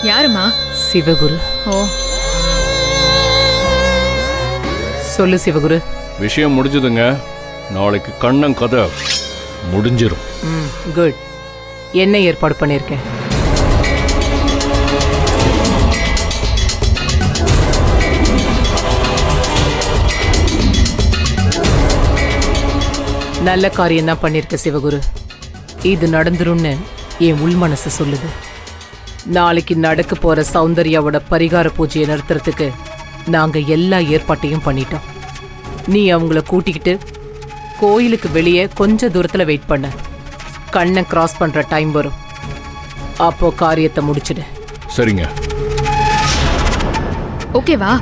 யாருமா சிவகுரு ஓ சொல்லு சிவகுரு விஷயம் முடிஞ்சதுங்க நாளைக்கு கண்ணன் கதை முடிஞ்சிரும் ம் குட் என்ன ஏற்பாடு பண்ணியிருக்கேன் நல்ல காரியம் தான் பண்ணியிருக்க சிவகுரு இது நடந்துரும்னு என் உள் மனசு சொல்லுது நாளைக்கு நடக்க போற சௌந்தர்யாவோட பரிகார பூஜையை நிறுத்துறதுக்கு நாங்க எல்லா ஏற்பாட்டையும் பண்ணிட்டோம் நீ அவங்கள கூட்டிக்கிட்டு கோயிலுக்கு வெளியே கொஞ்ச தூரத்துல வெயிட் பண்ண கண்ணை கிராஸ் பண்ற டைம் வரும் அப்போ காரியத்தை முடிச்சிடு சரிங்க ஓகேவா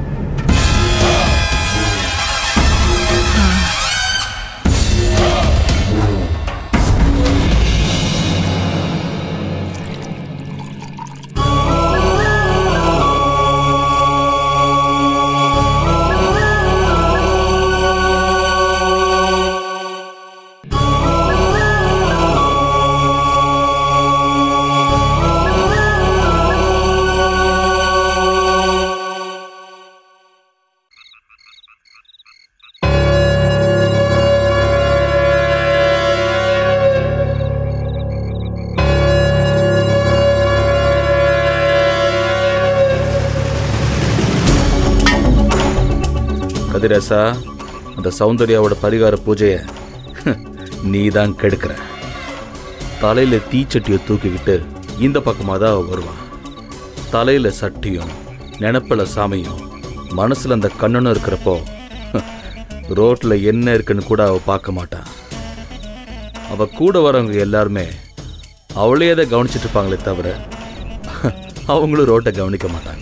கதிரேசா அந்த சௌந்தர்யாவோட பரிகார பூஜையை நீ தான் கெடுக்கிற தலையில தீச்சட்டியை தூக்கிக்கிட்டு இந்த பக்கமாக தான் அவ வருவான் தலையில சட்டியும் நினப்பில் சாமியும் மனசுல அந்த கண்ணனும் இருக்கிறப்போ ரோட்ல என்ன இருக்குன்னு கூட அவ பார்க்க மாட்டான் அவ கூட வரவங்க எல்லாருமே அவளே அதை கவனிச்சிட்டு இருப்பாங்களே தவிர அவங்களும் ரோட்டை கவனிக்க மாட்டாங்க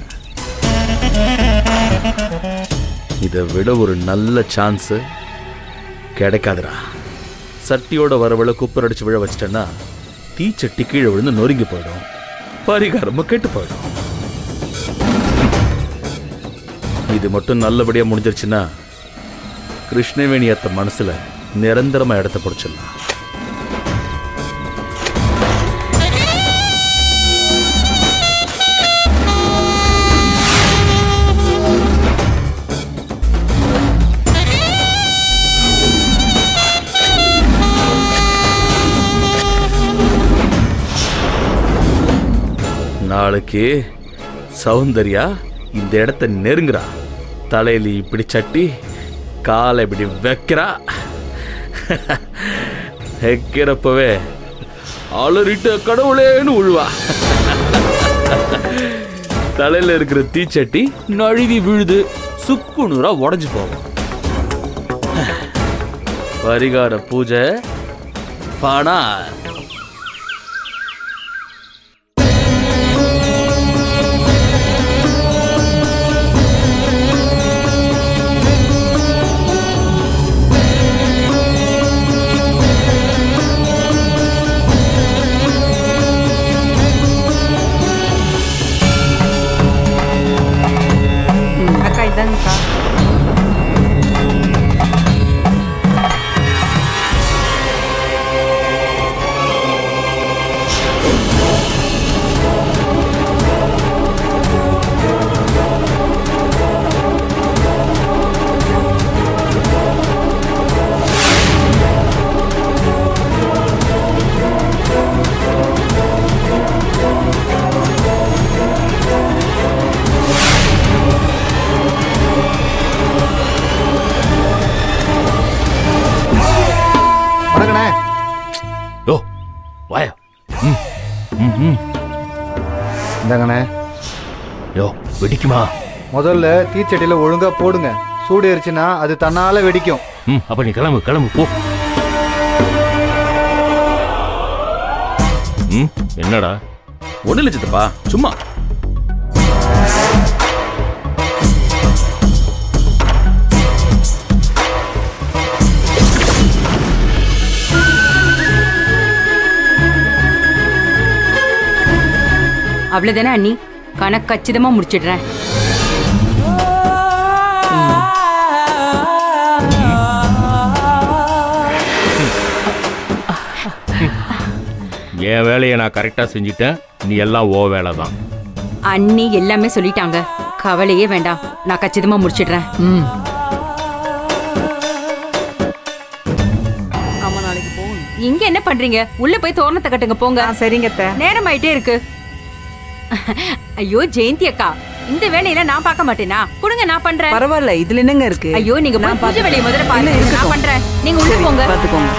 இதை விட ஒரு நல்ல சான்ஸு கிடைக்காதுடா சட்டியோட வரவளை குப்பர் அடிச்சு விழ வச்சிட்டேன்னா தீச்சட்டி கீழே விழுந்து நொறுங்கி போயிடும் பரிகாரமும் கெட்டு போயிடும் இது மட்டும் நல்லபடியா முடிஞ்சிருச்சுன்னா கிருஷ்ணவேணி அத்த மனசுல நிரந்தரமா இடத்த பிடிச்சிடலாம் நாளைக்கு சௌந்தர்யா இந்த இடத்த நெருங்குறா தலையில இப்படி சட்டி காலை இப்படி வைக்கிறா வைக்கிறப்பவே அலறிட்ட கடவுளேன்னு உழுவா தலையில இருக்கிற தீச்சட்டி நழுவி விழுது சுக்குநூறா உடஞ்சு போகும் பரிகார பூஜை பானா அக்கா இதாங்கக்கா வணக்கண்ணே ஓ வாயா இந்தாங்கண்ணே யோ வெடிக்குமா முதல்ல தீச்சட்டியில் ஒழுங்கா போடுங்க சூடு ஏறிச்சுன்னா அது தன்னால வெடிக்கும் ம் அப்ப நீ கிளம்பு கிளம்பு போ ம் என்னடா ஒன்றும் இல்லை சித்தப்பா சும்மா அவ்வளவுதானே அண்ணி கணக்கு கச்சிதமா முடிச்சிடுறேன் என் வேலையை நான் கரெக்டாக செஞ்சிட்டேன் நீ எல்லாம் ஓ வேலை தான் அண்ணி எல்லாமே சொல்லிட்டாங்க கவலையே வேண்டாம் நான் கச்சிதமா முடிச்சிடுறேன் ம் ஆமா நாளைக்கு போகணும் இங்க என்ன பண்றீங்க உள்ள போய் தோரணத்தை கட்டுங்க போங்க ஆ சரிங்க அத்தை நேரம் ஆயிட்டே இருக்கு ஐயோ ஜெயந்தி அக்கா இந்த வேலையில நான் பார்க்க மாட்டேனா கொடுங்க நான் பண்றேன் பரவாயில்ல இதுல என்னங்க இருக்கு ஐயோ நீங்க போய் நான் பூஜை வேலையை முதல்ல இல்ல, பாருங்க நான் இருக்கட்டும். பண்றேன் நீங்க உள்ள சரி, போங்க பாத்துக்கோங்க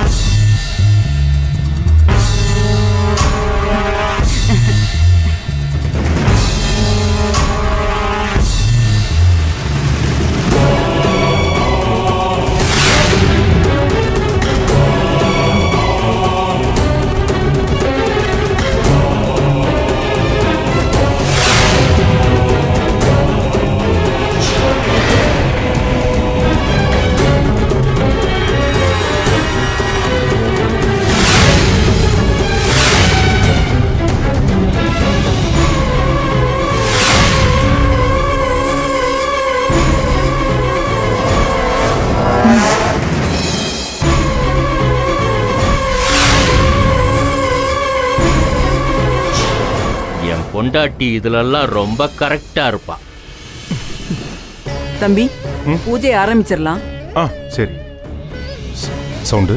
என் பொண்டாட்டி இதுலெல்லாம் ரொம்ப கரெக்டா இருப்பா தம்பி பூஜை ஆரம்பிச்சிடலாம் ஆ சரி ச- சவுண்டு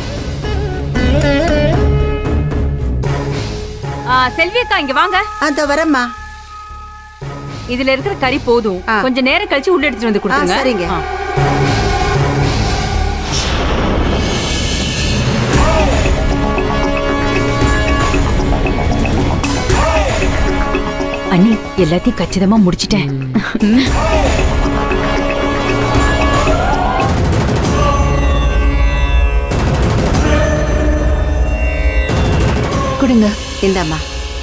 ஆ, செல்வி அக்கா இங்க வாங்க அந்த வரம்மா இதுல இருக்கிற கறி போதும் ஆ. கொஞ்ச நேரம் கழிச்சு உள்ள எடுத்துட்டு வந்து கொடுத்துருங்க ஆ, சரிங்க. ஆ. அண்ணி எல்லாத்தையும் கச்சிதமா முடிச்சிட்டேன் கொடுங்க இந்தாம்மா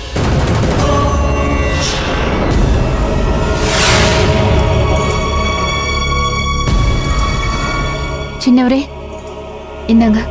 சின்னவரே இந்தாங்க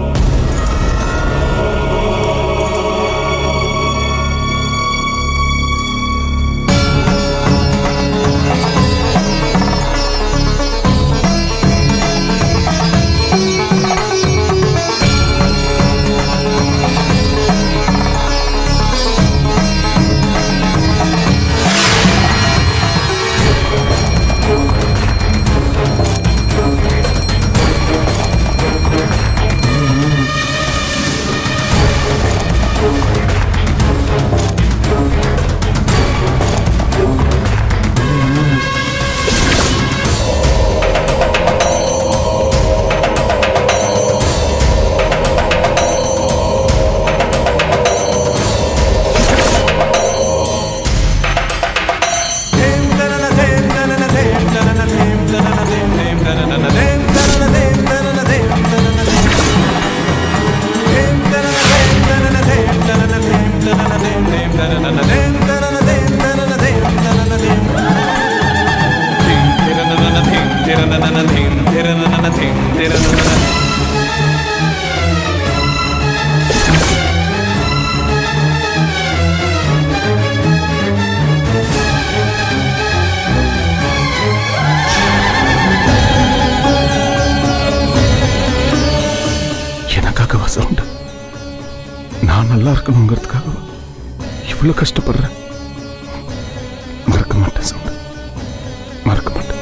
எனக்காகவா சவுண்டு நான் நல்லா இருக்கணுங்கிறதுக்காகவா இவ்வளோ கஷ்டப்படுறேன் மறக்க மாட்டேன் சவுண்டு மறக்க மாட்டேன்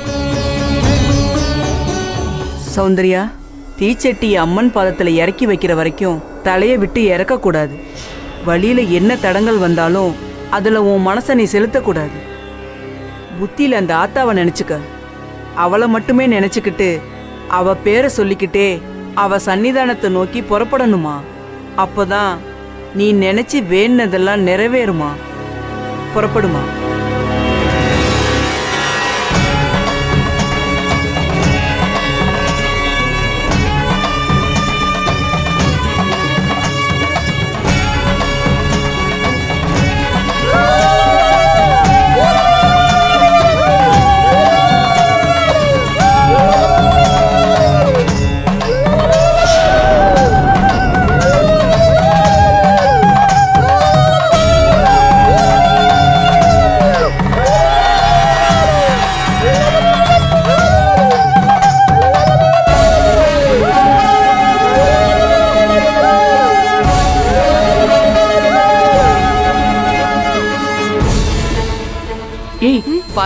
சௌந்தர்யா தீச்சட்டி அம்மன் பாதத்துல இறக்கி வைக்கிற வரைக்கும் தலைய விட்டு இறக்க கூடாது வழியில என்ன தடங்கள் வந்தாலும் அதுல உன் மனசை நீ செலுத்தக்கூடாது புத்தியில அந்த ஆத்தாவை நினைச்சுக்க அவளை மட்டுமே நினைச்சுக்கிட்டு அவ பேரை சொல்லிக்கிட்டே அவ சன்னிதானத்தை நோக்கி புறப்படணுமா அப்பதான் நீ நினைச்சு வேணுனதெல்லாம் நிறைவேறுமா புறப்படுமா ஆ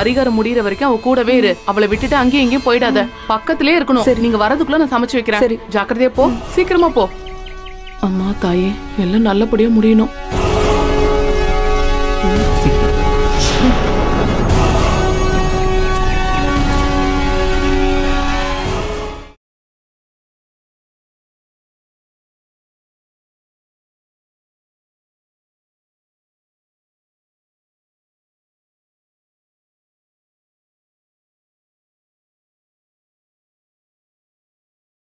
பரிகாரம் முடியற வரைக்கும் அவ கூடவே இரு அவளை விட்டுட்டு அங்கேயும் இங்கேயும் போயிடாத பக்கத்திலே இருக்கணும் நீங்க வரதுக்குள்ள நான் சமைச்சு வைக்கிறேன் ஜாக்கிரதையா போ சீக்கிரமா போ அம்மா தாயே எல்லாம் நல்லபடியா முடியணும்